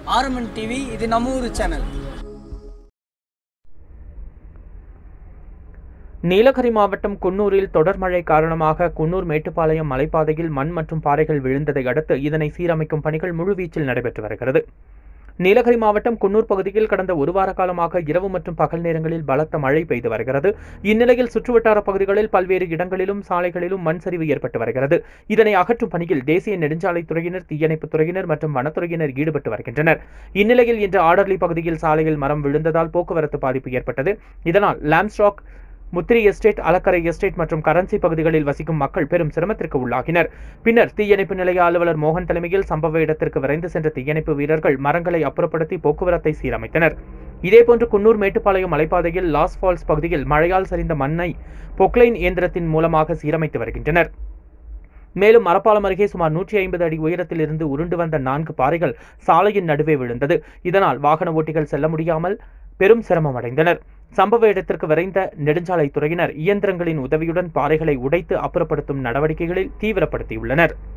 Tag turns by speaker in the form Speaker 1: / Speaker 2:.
Speaker 1: RMN TV இது நம்ம ஊர் சேனல்
Speaker 2: நீலகிரி மாவட்டம் குன்னூரில் தொடர் மழை காரணமாக குன்னூர் மேட்டுப்பாளையம் மலைப்பாதையில் மண் மற்றும் பாறைகள் விழுந்ததை அடுத்து இதனை சீரமைக்கும் பணிகள் முழுவீச்சில் நடைபெற்று வருகிறது நீலகிரி மாவட்டம் குன்னூர் பகுதியில் கடந்த ஒரு வார காலமாக இரவு மற்றும் பகல் நேரங்களில் பலத்த மழை பெய்து வருகிறது இந்நிலையில் சுற்றுவட்டார பகுதிகளில் பல்வேறு இடங்களிலும் சாலைகளிலும் மண் சரிவு ஏற்பட்டு வருகிறது இதனை அகற்றும் பணியில் தேசிய நெடுஞ்சாலைத்துறையினர் தீயணைப்புத் துறையினர் மற்றும் வனத்துறையினர் ஈடுபட்டு வருகின்றனர் இந்நிலையில் இன்று ஆடர்லி பகுதியில் சாலையில் மரம் விழுந்ததால் போக்குவரத்து பாதிப்பு ஏற்பட்டது இதனால் லாம்ஸ்டாக் முத்திரி எஸ்டேட் அலக்கரை எஸ்டேட் மற்றும் கரன்சி பகுதிகளில் வசிக்கும் மக்கள் பெரும் சிரமத்திற்கு உள்ளாகினர் பின்னர் தீயணைப்பு நிலைய அலுவலர் மோகன் தலைமையில் சம்பவ இடத்திற்கு விரைந்து சென்ற தீயணைப்பு வீரர்கள் மரங்களை அப்புறப்படுத்தி போக்குவரத்தை சீரமைத்தனர் இதேபோன்று குன்னூர் மேட்டுப்பாளையம் மலைப்பாதையில் லாஸ் ஃபால்ஸ் பகுதியில் மழையால் சரிந்த மண்ணை பொக்லைன் இயந்திரத்தின் மூலமாக சீரமைத்து வருகின்றனர் மேலும் மரப்பாலம் அருகே சுமார் நூற்றி ஐம்பது அடி உயரத்தில் இருந்து உருண்டு வந்த நான்கு பாறைகள் சாலையின் நடுவே விழுந்தது இதனால் வாகன ஓட்டிகள் செல்ல முடியாமல் பெரும் சிரமம் அடைந்தனர் சம்பவ இடத்திற்கு விரைந்த நெடுஞ்சாலைத்துறையினர் இயந்திரங்களின் உதவியுடன் பாறைகளை உடைத்து அப்புறப்படுத்தும் நடவடிக்கைகளில் தீவிரப்படுத்தியுள்ளனர்